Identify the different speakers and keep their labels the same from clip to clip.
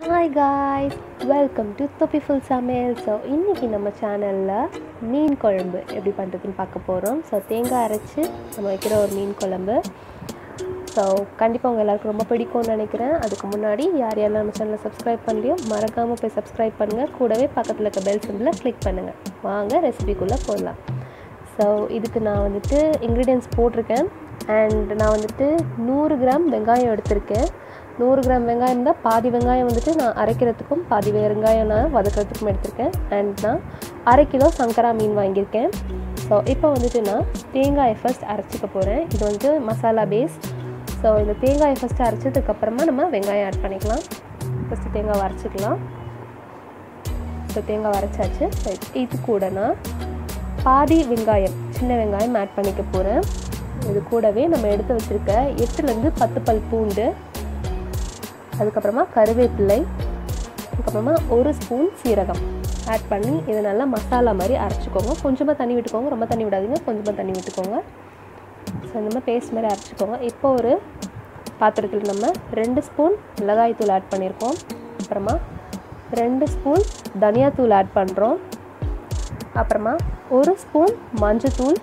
Speaker 1: hi guys welcome to தொப்பிஃபுல் சமையல் so இன்றைக்கி நம்ம சேனலில் மீன் குழம்பு எப்படி பண்ணுறதுன்னு பார்க்க போகிறோம் ஸோ தேங்காய் அரைச்சி நம்ம வைக்கிற ஒரு மீன் குழம்பு ஸோ கண்டிப்பாக உங்கள் எல்லாருக்கும் ரொம்ப பிடிக்கும்னு நினைக்கிறேன் அதுக்கு முன்னாடி யார் யாரெல்லாம் நம்ம சேனலை சப்ஸ்கிரைப் பண்ணலையோ மறக்காமல் போய் சப்ஸ்கிரைப் பண்ணுங்கள் கூடவே பக்கத்தில் இருக்க பெல் சிம்பில் கிளிக் பண்ணுங்கள் வாங்க ரெசிபிக்குள்ளே போடலாம் ஸோ இதுக்கு நான் வந்துட்டு இன்க்ரீடியன்ஸ் போட்டிருக்கேன் அண்ட் நான் வந்துட்டு நூறு கிராம் வெங்காயம் எடுத்திருக்கேன் நூறு கிராம் வெங்காயம் தான் பாதி வெங்காயம் வந்துட்டு நான் அரைக்கிறதுக்கும் பாதி வெங்காயம் நான் வதக்கிறதுக்கும் எடுத்திருக்கேன் அண்ட் நான் அரை கிலோ சங்கரா மீன் வாங்கியிருக்கேன் ஸோ இப்போ வந்துட்டு நான் தேங்காயை ஃபர்ஸ்ட் அரைச்சிக்க போகிறேன் இது வந்து மசாலா பேஸ் ஸோ இந்த தேங்காயை ஃபஸ்ட்டு அரைச்சதுக்கப்புறமா நம்ம வெங்காயம் ஆட் பண்ணிக்கலாம் ஃபஸ்ட்டு தேங்காய் அரைச்சிக்கலாம் ஸோ தேங்காய் அரைச்சாச்சு இது கூட நான் பாதி வெங்காயம் சின்ன வெங்காயம் ஆட் பண்ணிக்க போகிறேன் இது கூடவே நம்ம எடுத்து வச்சுருக்க எட்டுலேருந்து பத்து பல் பூண்டு அதுக்கப்புறமா கருவேப்பிலை அதுக்கப்புறமா ஒரு ஸ்பூன் சீரகம் ஆட் பண்ணி இதை நல்லா மசாலா மாதிரி அரைச்சிக்கோங்க கொஞ்சமாக தண்ணி விட்டுக்கோங்க ரொம்ப தண்ணி விடாதீங்க கொஞ்சமாக தண்ணி விட்டுக்கோங்க ஸோ இந்த மாதிரி பேஸ்ட் மாதிரி அரைச்சிக்கோங்க இப்போ ஒரு பாத்திரத்தில் நம்ம ரெண்டு ஸ்பூன் மிளகாய் தூள் ஆட் பண்ணியிருக்கோம் அப்புறமா ரெண்டு ஸ்பூன் தனியாத்தூள் ஆட் பண்ணுறோம் அப்புறமா ஒரு ஸ்பூன் மஞ்சத்தூள்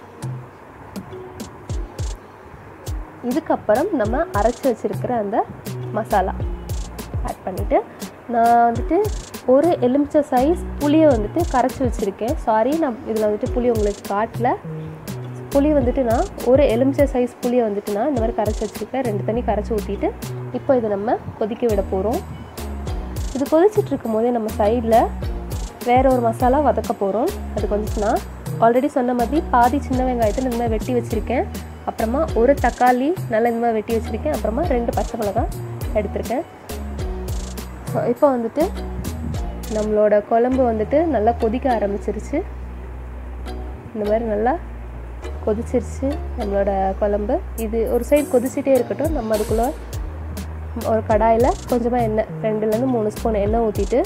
Speaker 1: இதுக்கப்புறம் நம்ம அரைச்சி வச்சுருக்கிற அந்த மசாலா ஆட் பண்ணிவிட்டு நான் வந்துட்டு ஒரு எலுமிச்சை சைஸ் புளியை வந்துட்டு கரைச்சி வச்சுருக்கேன் சாரி நான் இதில் வந்துட்டு புளி உங்களுக்கு காட்டல புளி வந்துட்டு நான் ஒரு எலுமிச்சை சைஸ் புளியை வந்துட்டு நான் இந்த மாதிரி கரைச்சி வச்சுருக்கேன் ரெண்டு தண்ணி கரைச்சி ஊற்றிட்டு இப்போ இதை நம்ம கொதிக்க விட போகிறோம் இது கொதிச்சிட்டு இருக்கும் போதே நம்ம சைடில் வேற ஒரு மசாலா வதக்க போகிறோம் அது கொஞ்சம் நான் ஆல்ரெடி சொன்ன மாதிரி பாதி சின்ன வெங்காயத்தை இந்த மாதிரி வெட்டி வச்சுருக்கேன் அப்புறமா ஒரு தக்காளி நல்லா இந்த மாதிரி வெட்டி வச்சுருக்கேன் அப்புறமா ரெண்டு பச்சை மிளகாய் எடுத்திருக்கேன் ஸோ இப்போ வந்துட்டு நம்மளோட குழம்பு வந்துட்டு நல்லா கொதிக்க ஆரம்பிச்சிருச்சு இந்த மாதிரி நல்லா கொதிச்சிருச்சு நம்மளோட குழம்பு இது ஒரு சைடு கொதிச்சிட்டே இருக்கட்டும் நம்ம அதுக்குள்ளே ஒரு கடாயில் கொஞ்சமாக எண்ணெய் ரெண்டுலேருந்து மூணு ஸ்பூன் எண்ணெய் ஊற்றிட்டு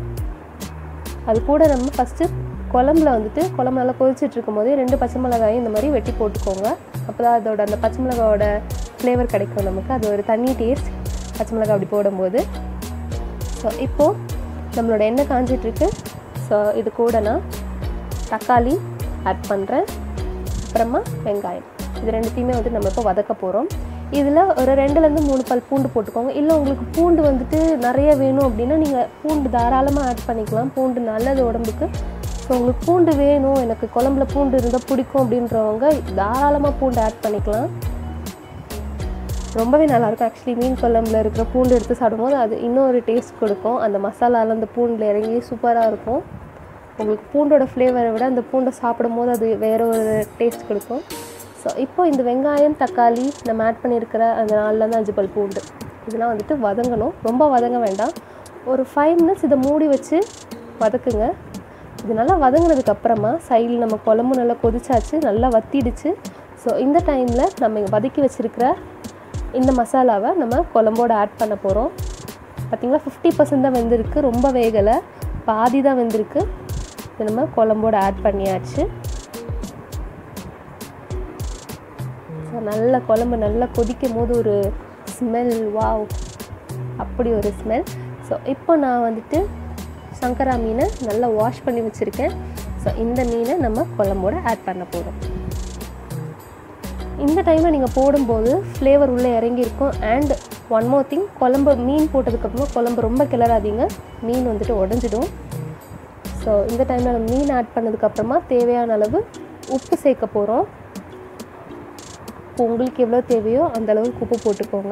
Speaker 1: அது கூட நம்ம ஃபஸ்ட்டு குழம்புல வந்துட்டு குழம்பு நல்லா கொதிச்சிட்டு இருக்கும் போதே ரெண்டு பச்சை மிளகாயும் இந்த மாதிரி வெட்டி போட்டுக்கோங்க அப்போ தான் அதோட அந்த பச்சை மிளகாவோட ஃப்ளேவர் கிடைக்கும் நமக்கு அது ஒரு தண்ணி டேஸ்ட் பச்சை மிளகாய் அப்படி போடும்போது ஸோ இப்போது நம்மளோட எண்ணெய் காஞ்சிட்ருக்கு ஸோ இது கூட நான் தக்காளி ஆட் பண்ணுறேன் அப்புறமா வெங்காயம் இது ரெண்டுத்தையுமே வந்து நம்ம இப்போ வதக்க போகிறோம் இதில் ஒரு ரெண்டுலேருந்து மூணு பல் பூண்டு போட்டுக்கோங்க இல்லை உங்களுக்கு பூண்டு வந்துட்டு நிறைய வேணும் அப்படின்னா நீங்கள் பூண்டு தாராளமாக ஆட் பண்ணிக்கலாம் பூண்டு நல்லது உடம்புக்கு ஸோ உங்களுக்கு பூண்டு வேணும் எனக்கு குழம்புல பூண்டு இருந்தால் பிடிக்கும் அப்படின்றவங்க தாராளமாக பூண்டு ஆட் பண்ணிக்கலாம் ரொம்பவே நல்லாயிருக்கும் ஆக்சுவலி மீன் குழம்புல இருக்கிற பூண்டு எடுத்து சாப்பிடும்போது அது இன்னொரு டேஸ்ட் கொடுக்கும் அந்த மசாலாவில் அந்த பூண்டில் இறங்கி சூப்பராக இருக்கும் உங்களுக்கு பூண்டோட ஃப்ளேவரை விட அந்த பூண்டை சாப்பிடும் போது அது வேற ஒரு டேஸ்ட் கொடுக்கும் ஸோ இப்போ இந்த வெங்காயம் தக்காளி நம்ம ஆட் பண்ணியிருக்கிற அந்த நாலுலேருந்து அஞ்சு பல் பூண்டு இதெல்லாம் வந்துட்டு வதங்கணும் ரொம்ப வதங்க வேண்டாம் ஒரு ஃபைவ் மினிட்ஸ் இதை மூடி வச்சு வதக்குங்க இது நல்லா வதங்கினதுக்கு அப்புறமா சைடில் நம்ம குழம்பு நல்லா கொதிச்சாச்சு நல்லா வத்திடுச்சு ஸோ இந்த டைமில் நம்ம வதக்கி வச்சுருக்கிற இந்த மசாலாவை நம்ம குழம்போட ஆட் பண்ண போகிறோம் பார்த்திங்களா ஃபிஃப்டி பர்சன்ட் தான் வெந்திருக்கு ரொம்ப வேகலை பாதி தான் வெந்திருக்கு இது நம்ம குழம்போட ஆட் பண்ணியாச்சு ஸோ நல்ல குழம்பு நல்லா கொதிக்கும் போது ஒரு ஸ்மெல் வாவ் அப்படி ஒரு ஸ்மெல் ஸோ இப்போ நான் வந்துட்டு சங்கரா மீனை நல்லா வாஷ் பண்ணி வச்சுருக்கேன் ஸோ இந்த மீனை நம்ம குழம்போட ஆட் பண்ண போகிறோம் இந்த டைமில் நீங்கள் போடும்போது ஃப்ளேவர் உள்ளே இறங்கியிருக்கும் அண்ட் ஒன் மோர் திங் குழம்பு மீன் போட்டதுக்கப்புறமா குழம்பு ரொம்ப கிளறாதீங்க மீன் வந்துட்டு உடஞ்சிடும் ஸோ இந்த டைமில் நம்ம மீன் ஆட் பண்ணதுக்கப்புறமா தேவையான அளவு உப்பு சேர்க்க போகிறோம் இப்போ உங்களுக்கு எவ்வளோ தேவையோ அந்த அளவுக்கு உப்பு போட்டுக்கோங்க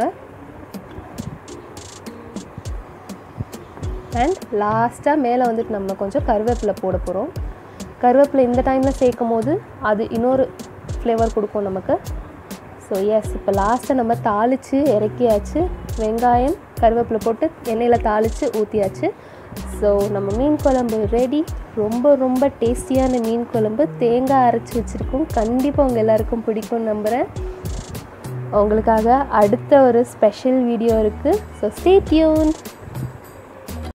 Speaker 1: அண்ட் லாஸ்ட்டாக மேலே வந்துட்டு நம்ம கொஞ்சம் கருவேப்பிலை போட போகிறோம் கருவேப்பிலை இந்த டைமில் சேர்க்கும் போது அது இன்னொரு ஃப்ளேவர் கொடுக்கும் நமக்கு ஸோ எஸ் இப்போ லாஸ்ட்டாக நம்ம தாளித்து இறக்கியாச்சு வெங்காயம் கருவேப்பிலை போட்டு எண்ணெயில் தாளித்து ஊற்றியாச்சு ஸோ நம்ம மீன் குழம்பு ரெடி ரொம்ப ரொம்ப டேஸ்டியான மீன் குழம்பு தேங்காய் அரைச்சி வச்சுருக்கோம் கண்டிப்பாக உங்கள் எல்லாருக்கும் பிடிக்கும்னு நம்புகிறேன் உங்களுக்காக அடுத்த ஒரு ஸ்பெஷல் வீடியோ இருக்குது ஸோ ஸ்டே டியூன்